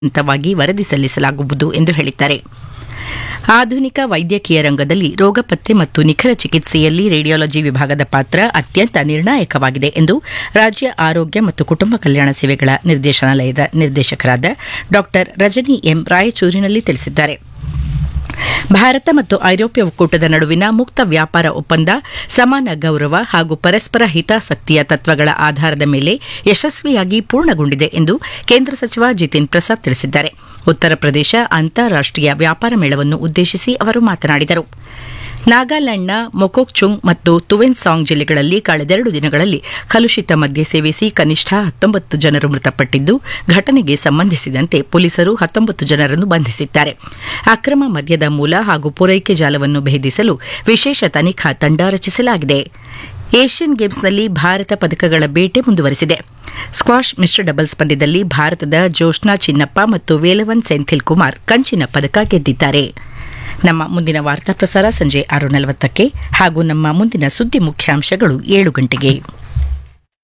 ಹಂತವಾಗಿ ವರದಿ ಸಲ್ಲಿಸಲಾಗುವುದು ಎಂದು ಹೇಳಿದ್ದಾರೆ ಆಧುನಿಕ ವೈದ್ಯಕೀಯ ರಂಗದಲ್ಲಿ ರೋಗ ಪತ್ತೆ ಮತ್ತು ನಿಖರ ಚಿಕಿತ್ಸೆಯಲ್ಲಿ ರೇಡಿಯಾಲಜಿ ವಿಭಾಗದ ಪಾತ್ರ ಅತ್ಯಂತ ನಿರ್ಣಾಯಕವಾಗಿದೆ ಎಂದು ರಾಜ್ಯ ಆರೋಗ್ಯ ಮತ್ತು ಕುಟುಂಬ ಕಲ್ಯಾಣ ಸೇವೆಗಳ ನಿರ್ದೇಶನಾಲಯದ ನಿರ್ದೇಶಕರಾದ ಡಾ ರಜನಿ ಎಂ ರಾಯಚೂರಿನಲ್ಲಿ ತಿಳಿಸಿದ್ದಾರೆ ಭಾರತ ಮತ್ತು ಐರೋಪ್ಯ ಒಕ್ಕೂಟದ ನಡುವಿನ ಮುಕ್ತ ವ್ಯಾಪಾರ ಒಪ್ಪಂದ ಸಮಾನ ಗೌರವ ಹಾಗೂ ಪರಸ್ಪರ ಹಿತಾಸಕ್ತಿಯ ತತ್ವಗಳ ಆಧಾರದ ಮೇಲೆ ಯಶಸ್ವಿಯಾಗಿ ಪೂರ್ಣಗೊಂಡಿದೆ ಎಂದು ಕೇಂದ್ರ ಸಚಿವ ಜಿತಿನ್ ಪ್ರಸಾದ್ ತಿಳಿಸಿದ್ದಾರೆ ಉತ್ತರ ಪ್ರದೇಶ ಅಂತಾರಾಷ್ಟೀಯ ವ್ಯಾಪಾರ ಮೇಳವನ್ನು ಉದ್ದೇಶಿಸಿ ಅವರು ಮಾತನಾಡಿದರು ನಾಗಾಲ್ಯಾಂಡ್ನ ಮೊಕೋಕ್ಚುಂಗ್ ಮತ್ತು ತುವೆನ್ಸಾಂಗ್ ಜಿಲ್ಲೆಗಳಲ್ಲಿ ಕಳೆದೆರಡು ದಿನಗಳಲ್ಲಿ ಕಲುಷಿತ ಮದ್ಯ ಸೇವಿಸಿ ಕನಿಷ್ಠ ಹತ್ತೊಂಬತ್ತು ಜನರು ಮೃತಪಟ್ಟಿದ್ದು ಘಟನೆಗೆ ಸಂಬಂಧಿಸಿದಂತೆ ಪೊಲೀಸರು ಹತ್ತೊಂಬತ್ತು ಜನರನ್ನು ಬಂಧಿಸಿದ್ದಾರೆ ಅಕ್ರಮ ಮದ್ಯದ ಮೂಲ ಹಾಗೂ ಪೂರೈಕೆ ಜಾಲವನ್ನು ಭೇದಿಸಲು ವಿಶೇಷ ತನಿಖಾ ತಂಡ ರಚಿಸಲಾಗಿದೆ ಏಷ್ಯನ್ ಗೇಮ್ಸ್ನಲ್ಲಿ ಭಾರತ ಪದಕಗಳ ಬೇಟೆ ಮುಂದುವರೆಸಿದೆ ಸ್ಕ್ವಾಷ್ ಮಿಶ್ರ ಡಬಲ್ಸ್ ಪಂದ್ಯದಲ್ಲಿ ಭಾರತದ ಜೋಷ್ನಾ ಚಿನ್ನಪ್ಪ ಮತ್ತು ವೇಲವನ್ ಸೆಂಥಿಲ್ ಕುಮಾರ್ ಕಂಚಿನ ಪದಕ ಗೆದ್ದಿದ್ದಾರೆ ನಮ್ಮ ಮುಂದಿನ ವಾರ್ತಾ ಪ್ರಸಾರ ಸಂಜೆ ಆರು ನಲವತ್ತಕ್ಕೆ ಹಾಗೂ ನಮ್ಮ ಮುಂದಿನ ಸುದ್ದಿ ಮುಖ್ಯಾಂಶಗಳು ಏಳು ಗಂಟೆಗೆ